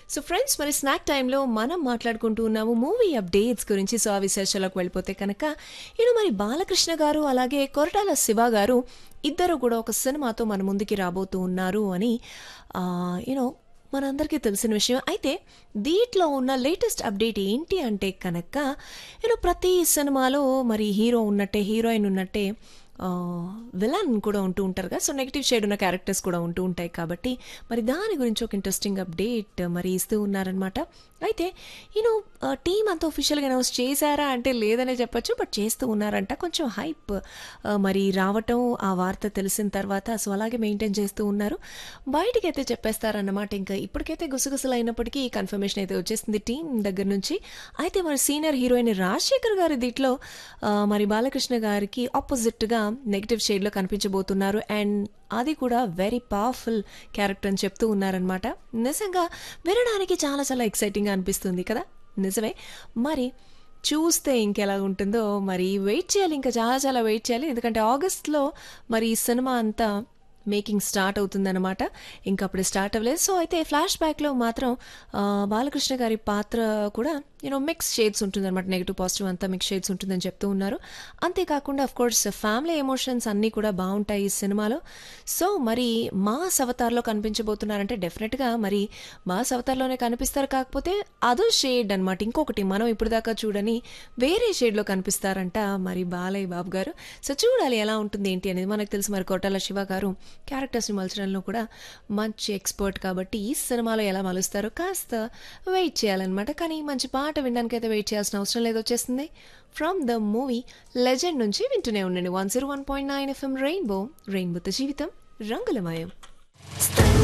so friends మరి snack టైంలో మనం మాట్లాడుకుంటూ ఉన్నాము మూవీ అప్డేట్స్ గురించి సో ఆ విశేషాలకు వెళ్ళిపోతే కనుక ఈయన మరి బాలకృష్ణ గారు అలాగే కొరటాల శివ గారు ఇద్దరు కూడా ఒక సినిమాతో మన ముందుకి రాబోతూ ఉన్నారు అని యూనో మనందరికీ తెలిసిన విషయం అయితే దీంట్లో ఉన్న లేటెస్ట్ అప్డేట్ ఏంటి అంటే కనుక యూనో ప్రతి సినిమాలో మరి హీరో ఉన్నట్టే హీరోయిన్ ఉన్నట్టే విలన్ కూడా ఉంటూ ఉంటారు కదా సో నెగిటివ్ షేడ్ ఉన్న క్యారెక్టర్స్ కూడా ఉంటూ ఉంటాయి కాబట్టి మరి దాని గురించి ఒక ఇంట్రెస్టింగ్ అప్డేట్ మరి ఇస్తూ ఉన్నారనమాట అయితే యూనో టీం అంతా ఒఫిషియల్గా అనౌన్స్ చేశారా అంటే లేదనే చెప్పొచ్చు బట్ చేస్తూ ఉన్నారంట కొంచెం హైప్ మరి రావటం ఆ వార్త తెలిసిన తర్వాత సో అలాగే మెయింటైన్ చేస్తూ ఉన్నారు బయటికి అయితే చెప్పేస్తారన్నమాట ఇంకా ఇప్పటికైతే గుసగుసలు అయినప్పటికీ కన్ఫర్మేషన్ అయితే వచ్చేసింది టీం దగ్గర నుంచి అయితే మరి సీనియర్ హీరోయిన్ రాజశేఖర్ గారి దీంట్లో మరి బాలకృష్ణ గారికి ఆపోజిట్గా నెగిటివ్ షేడ్లో కనిపించబోతున్నారు అండ్ అది కూడా వెరీ పవర్ఫుల్ క్యారెక్టర్ అని చెప్తూ ఉన్నారనమాట నిజంగా వినడానికి చాలా చాలా ఎక్సైటింగ్గా అనిపిస్తుంది కదా నిజమే మరి చూస్తే ఇంకెలా ఉంటుందో మరి వెయిట్ చేయాలి ఇంకా చాలా చాలా వెయిట్ చేయాలి ఎందుకంటే ఆగస్ట్లో మరి ఈ సినిమా అంతా మేకింగ్ స్టార్ట్ అవుతుందన్నమాట ఇంకా అప్పుడు స్టార్ట్ అవ్వలేదు సో అయితే ఫ్లాష్ బ్యాక్లో మాత్రం బాలకృష్ణ గారి పాత్ర కూడా యూనో మిక్స్ షేడ్స్ ఉంటుందన్నమాట నెగిటివ్ పాజిటివ్ అంతా మిక్స్ షేడ్స్ ఉంటుందని చెప్తూ ఉన్నారు అంతేకాకుండా అఫ్ కోర్స్ ఫ్యామిలీ ఎమోషన్స్ అన్నీ కూడా బాగుంటాయి ఈ సినిమాలో సో మరి మా అవతార్లో కనిపించబోతున్నారంటే డెఫినెట్గా మరి మా అవతార్లోనే కనిపిస్తారు కాకపోతే అదో షేడ్ అనమాట ఇంకొకటి మనం ఇప్పుడు దాకా చూడని వేరే షేడ్లో కనిపిస్తారంట మరి బాలయ్య బాబు గారు సో చూడాలి ఎలా ఉంటుంది ఏంటి అనేది మనకు తెలుసు మరి కోటాల శివ గారు క్యారెక్టర్స్ని మలచడంలో కూడా మంచి ఎక్స్పర్ట్ కాబట్టి ఈ సినిమాలో ఎలా మలుస్తారో కాస్త వెయిట్ చేయాలన్నమాట కానీ మంచి పాట వినడానికి అయితే వెయిట్ చేయాల్సిన అవసరం లేదు వచ్చేస్తుంది ఫ్రమ్ ద మూవీ లెజెండ్ నుంచి వింటూనే ఉండండి one zero one point nine FM rainbow రెయిన్బోతో జీవితం రంగులమయం